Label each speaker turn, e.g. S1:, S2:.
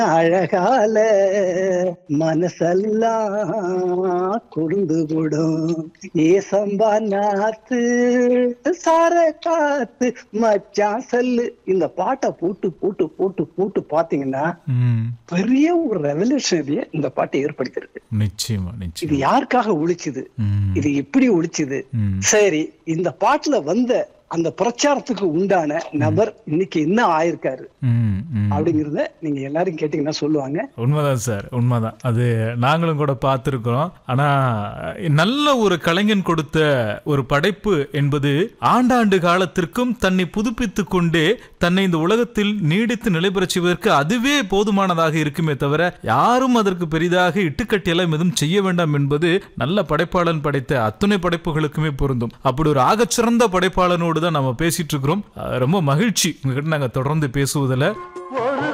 S1: அழகால மனசெல்லாம் குறுந்து விடும் ஏசம்பா நாத்து சார காத்து மச்சான் செல்லு இந்த பாட்டை போட்டு போட்டு போட்டு போட்டு பாத்தீங்கன்னா
S2: ம்
S1: பெரிய ஒரு ரெவல்யூஷனரிய இந்த பாட்டை ஏற்படுத்திருக்கு
S2: நிச்சயமா
S1: இது
S2: நிச்சயம்
S1: யாருக்காக ஒழிச்சுது
S2: ம்
S1: இது எப்படி ஒழிச்சுது
S2: ம்
S1: சரி இந்த பாட்டுல வந்த அந்த பிரச்சாரத்துக்கு உண்டான நபர் இன்னைக்கு என்ன ஆயிருக்காரு
S2: ம் ம்
S1: அப்படிங்கறத நீங்க எல்லாரும் கேட்டீங்கன்னா சொல்லுவாங்க
S2: உண்மைதான் சார் உண்மைதான் அது நாங்களும் கூட பார்த்துருக்கிறோம் ஆனா நல்ல ஒரு கலைஞன் கொடுத்த ஒரு படைப்பு என்பது ஆண்டாண்டு காலத்திற்கும் தன்னை புதுப்பித்து கொண்டே தன்னை இந்த உலகத்தில் நீடித்து நிலைபெறச் செய்வதற்கு அதுவே போதுமானதாக இருக்குமே தவிர யாரும் அதற்கு பெரிதாக இட்டுக்கட்டியெல்லாம் எதுவும் செய்ய வேண்டாம் என்பது நல்ல படைப்பாளன் படைத்த அத்துணை படைப்புகளுக்குமே பொருந்தும் அப்படி ஒரு ஆகச்சிறந்த படைப்பாளனோடு தான் நம்ம பேசிட்டு இருக்கிறோம் அஹ் ரொம்ப மகிழ்ச்சி உங்ககிட்ட நாங்க தொடர்ந்து பேசுவதில்